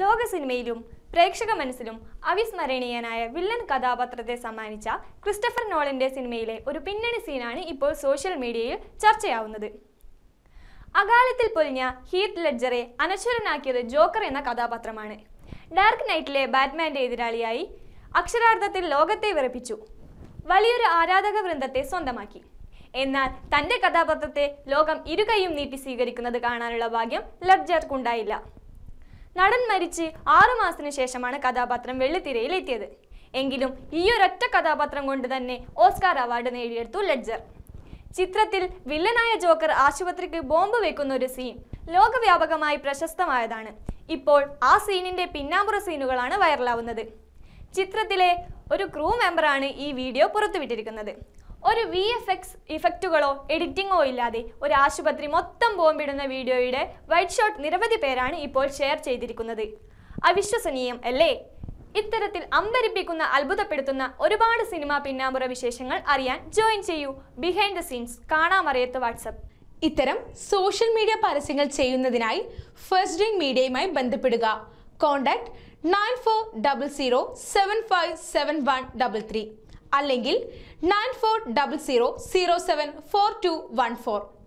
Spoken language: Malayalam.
ലോക സിനിമയിലും പ്രേക്ഷക മനസ്സിലും അവിസ്മരണീയനായ വില്ലൻ കഥാപാത്രത്തെ സമ്മാനിച്ച ക്രിസ്റ്റഫർ നോളന്റെ സിനിമയിലെ ഒരു പിന്നണി സീനാണ് ഇപ്പോൾ സോഷ്യൽ മീഡിയയിൽ ചർച്ചയാവുന്നത് അകാലത്തിൽ പൊലിഞ്ഞ ഹീത്ത് ലെഡ്ജറെ അനശ്വരനാക്കിയത് ജോക്കർ എന്ന കഥാപാത്രമാണ് ഡാർക്ക് നൈറ്റിലെ ബാറ്റ്മാന്റെ എതിരാളിയായി അക്ഷരാർത്ഥത്തിൽ ലോകത്തെ വിറപ്പിച്ചു വലിയൊരു ആരാധക വൃന്ദത്തെ സ്വന്തമാക്കി എന്നാൽ തന്റെ കഥാപാത്രത്തെ ലോകം ഇരുകൈയും നീട്ടി സ്വീകരിക്കുന്നത് കാണാനുള്ള ഭാഗ്യം ലഡ്ജർക്കുണ്ടായില്ല നടൻ മരിച്ച് ആറു മാസത്തിനു ശേഷമാണ് കഥാപാത്രം വെള്ളിത്തിരയിൽ എത്തിയത് എങ്കിലും ഈ ഒരൊറ്റ കഥാപാത്രം കൊണ്ട് തന്നെ ഓസ്കാർ അവാർഡ് നേടിയെടുത്തു ലെഡ്ജർ ചിത്രത്തിൽ വില്ലനായ ജോക്കർ ആശുപത്രിക്ക് ബോംബ് വെക്കുന്ന ഒരു സീൻ ലോകവ്യാപകമായി പ്രശസ്തമായതാണ് ഇപ്പോൾ ആ സീനിന്റെ പിന്നാമ്പുറ സീനുകളാണ് വൈറലാവുന്നത് ചിത്രത്തിലെ ഒരു ക്രൂ മെമ്പറാണ് ഈ വീഡിയോ പുറത്തുവിട്ടിരിക്കുന്നത് ഒരു വി എഫ് എക്സ് ഇഫക്റ്റുകളോ എഡിറ്റിങ്ങോ ഇല്ലാതെ ഒരു ആശുപത്രി മൊത്തം ബോംബിടുന്ന വീഡിയോയുടെ വൈറ്റ് ഷോട്ട് നിരവധി പേരാണ് ഇപ്പോൾ ഷെയർ ചെയ്തിരിക്കുന്നത് അവിശ്വസനീയം അല്ലേ ഇത്തരത്തിൽ അമ്പരിപ്പിക്കുന്ന അത്ഭുതപ്പെടുത്തുന്ന ഒരുപാട് സിനിമാ പിന്നാമ്പുറ വിശേഷങ്ങൾ അറിയാൻ ജോയിൻ ചെയ്യൂ ബിഹൈൻഡ് ദ സീൻസ് കാണാമറിയത്ത് വാട്സപ്പ് ഇത്തരം സോഷ്യൽ മീഡിയ പരസ്യങ്ങൾ ചെയ്യുന്നതിനായി ഫസ്റ്റ് ഡ്രിങ്ക് മീഡിയയുമായി ബന്ധപ്പെടുക contact nine four double zero seven five seven one double three അല്ലെങ്കിൽ nine four double zero zero seven four two one four